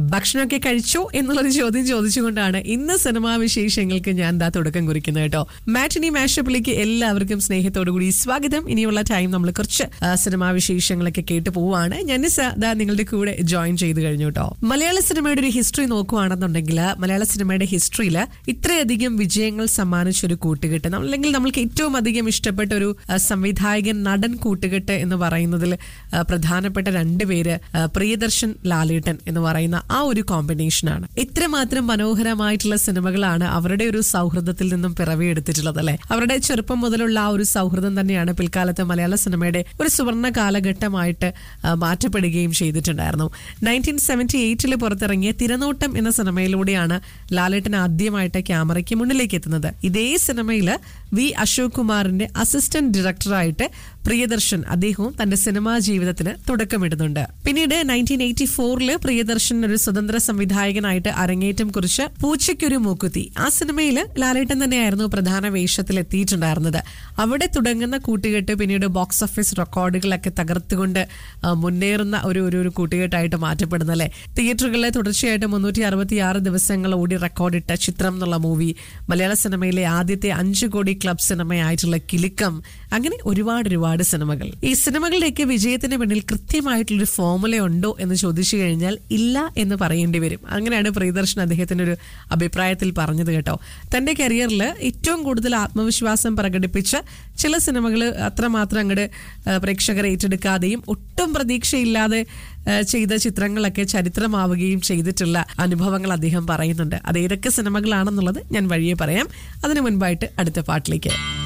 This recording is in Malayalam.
ഭക്ഷണമൊക്കെ കഴിച്ചോ എന്നുള്ളൊരു ചോദ്യം ചോദിച്ചുകൊണ്ടാണ് ഇന്ന് സിനിമാ വിശേഷങ്ങൾക്ക് ഞാൻ ദാ തുടക്കം കുറിക്കുന്നത് കേട്ടോ മാറ്റിനി മാഷപ്പിലേക്ക് എല്ലാവർക്കും സ്നേഹത്തോടു കൂടി സ്വാഗതം ഇനിയുള്ള ടൈം നമ്മൾ കുറച്ച് ആ, സിനിമാ വിശേഷങ്ങളൊക്കെ കേട്ട് പോവാണ് ഞാൻ ദാ നിങ്ങളുടെ കൂടെ ജോയിൻ ചെയ്ത് കഴിഞ്ഞു കേട്ടോ മലയാള സിനിമയുടെ ഒരു ഹിസ്റ്ററി നോക്കുവാണെന്നുണ്ടെങ്കിൽ മലയാള സിനിമയുടെ ഹിസ്റ്ററിയിൽ ഇത്രയധികം വിജയങ്ങൾ സമ്മാനിച്ച ഒരു കൂട്ടുകെട്ട് നമ്മൾ- അല്ലെങ്കിൽ നമ്മൾക്ക് ഏറ്റവും അധികം ഇഷ്ടപ്പെട്ട ഒരു ആ, സംവിധായകൻ നടൻ കൂട്ടുകെട്ട് എന്ന് പറയുന്നതിൽ ആ, പ്രധാനപ്പെട്ട രണ്ടുപേര് ആ, പ്രിയദർശൻ ലാലേട്ടൻ എന്ന് പറയുന്ന ആ ഒരു കോമ്പിനേഷനാണ് ഇത്രമാത്രം മനോഹരമായിട്ടുള്ള സിനിമകളാണ് അവരുടെ ഒരു സൗഹൃദത്തിൽ നിന്നും പിറവിയെടുത്തിട്ടുള്ളത് അല്ലെ അവരുടെ ചെറുപ്പം മുതലുള്ള ആ ഒരു സൗഹൃദം തന്നെയാണ് പിൽക്കാലത്ത് മലയാള സിനിമയുടെ ഒരു സുവർണ കാലഘട്ടമായിട്ട് ആ, മാറ്റപ്പെടുകയും ചെയ്തിട്ടുണ്ടായിരുന്നു നയൻറ്റീൻ സെവൻറ്റി എയ്റ്റിൽ പുറത്തിറങ്ങിയ തിരനോട്ടം എന്ന സിനിമയിലൂടെയാണ് ലാലേട്ടൻ ആദ്യമായിട്ട് ക്യാമറയ്ക്ക് മുന്നിലേക്ക് എത്തുന്നത് ഇതേ സിനിമയിൽ വി അശോക് കുമാറിന്റെ അസിസ്റ്റന്റ് ഡയറക്ടറായിട്ട് പ്രിയദർശൻ അദ്ദേഹവും തന്റെ സിനിമാ ജീവിതത്തിന് തുടക്കമിടുന്നുണ്ട് പിന്നീട് നയൻറ്റീൻ എയ്റ്റി ഫോറില് പ്രിയദർശൻ ഒരു സ്വതന്ത്ര സംവിധായകനായിട്ട് അരങ്ങേറ്റം കുറിച്ച് പൂച്ചയ്ക്കൊരു മൂക്കുത്തി ആ സിനിമയിൽ ലാലേട്ടൻ തന്നെയായിരുന്നു പ്രധാന വേഷത്തിൽ എത്തിയിട്ടുണ്ടായിരുന്നത് അവിടെ തുടങ്ങുന്ന കൂട്ടുകെട്ട് പിന്നീട് ബോക്സ് ഓഫീസ് റെക്കോർഡുകളൊക്കെ തകർത്തുകൊണ്ട് ആ, മുന്നേറുന്ന ഒരു ഒരു ഒരു കൂട്ടുകെട്ടായിട്ട് മാറ്റപ്പെടുന്ന അല്ലേ തിയേറ്ററുകളിലെ തുടർച്ചയായിട്ട് മുന്നൂറ്റി അറുപത്തി ആറ് ദിവസങ്ങൾ ഓടി റെക്കോർഡിട്ട ചിത്രം എന്നുള്ള മൂവി മലയാള സിനിമയിലെ ആദ്യത്തെ അഞ്ചു കോടി ക്ലബ് സിനിമയായിട്ടുള്ള കിലുക്കം അങ്ങനെ ഒരുപാട് ഒരുപാട് സിനിമകൾ ഈ സിനിമകളുടെയൊക്കെ വിജയത്തിന് പിന്നിൽ കൃത്യമായിട്ടുള്ളൊരു ഫോർമുല ഉണ്ടോ എന്ന് ചോദിച്ചു കഴിഞ്ഞാൽ ഇല്ല എന്ന് പറയേണ്ടി വരും അങ്ങനെയാണ് പ്രിയദർശൻ അദ്ദേഹത്തിന്റെ ഒരു അഭിപ്രായത്തിൽ പറഞ്ഞത് കേട്ടോ തന്റെ കരിയറിൽ ഏറ്റവും കൂടുതൽ ആത്മവിശ്വാസം പ്രകടിപ്പിച്ച ചില സിനിമകൾ അത്രമാത്രം അങ്ങോട്ട് പ്രേക്ഷകരെ ഏറ്റെടുക്കാതെയും ഒട്ടും പ്രതീക്ഷയില്ലാതെ ആ, ചെയ്ത ചിത്രങ്ങളൊക്കെ ചരിത്രമാവുകയും ചെയ്തിട്ടുള്ള അനുഭവങ്ങൾ അദ്ദേഹം പറയുന്നുണ്ട് അത് ഏതൊക്കെ സിനിമകളാണെന്നുള്ളത് ഞാൻ വഴിയെ പറയാം അതിനു മുൻപായിട്ട് അടുത്ത പാട്ടിലേക്ക്